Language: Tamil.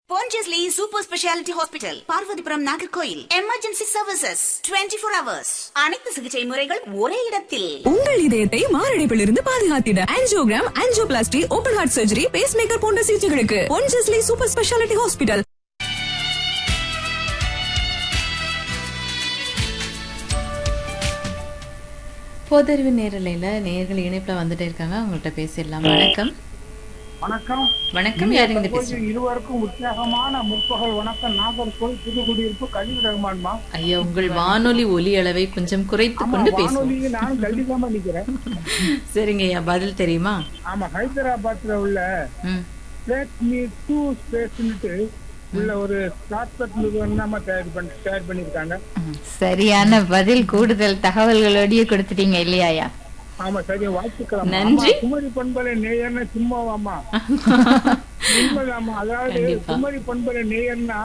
Pondicherry super speciality hospital Parvathipuram Nagercoil emergency services 24 four hours அனைத்து சிகிச்சை முறைகள் ஒரே இடத்தில் உங்கள் இதயத்தை மாரடைப்பிலிருந்து பாதுகாத்திட angiogram angioplasty open heart surgery pacemaker போன்ற சிகிச்சைகளுக்கு பொன்ஜஸ்லி சூப்பர் ஸ்பெஷாலிட்டி ஹாஸ்பிட்டல் பொதறிவு நேரலையில நேர்கள் இணைப்புல வந்துட்டே இருக்காங்க அவங்கள்ட்ட பேசிடலாம் வணக்கம் வணக்கம் வணக்கம் யாருங்க இருந்து பேசுறீங்க இருவருக்கும் உற்சாகமான முற்பகல் வணக்கம் நாகர்கோவில் புதுக்குடியிருப்பு கல்வி ரகுமான்மா ஐயா உங்கள் வானொலி ஒலி அளவை கொஞ்சம் குறைத்து கொண்டு பேசுவோம் வானொலியை நானும் கல்விதாம நிக்கிறேன் சரிங்க ஐயா பதில் தெரியுமா ஆமா ஹைதராபாத்ல உள்ள ம் ஸ்பேஸ் மீ டூ ஸ்பேஸ்னுட்டு உள்ள ஒரு ஸ்டார்ட் நிறுவனம் தான் தயார் பண்ணி தயார் பண்ணிருக்காங்க சரியான பதில் கூடுதல் தகவல்களோடயே கொடுத்துட்டீங்க இல்லையாயா ஆமா சரி வாழ்த்துக்கலாம் நன்றி. ஆமா, குமரி பண்பலை நேயர்னு சும்மாவாமா உண்மைதாம்மா அதாவது கண்டிப்பா. குமரி பண்பலை நேயர்னா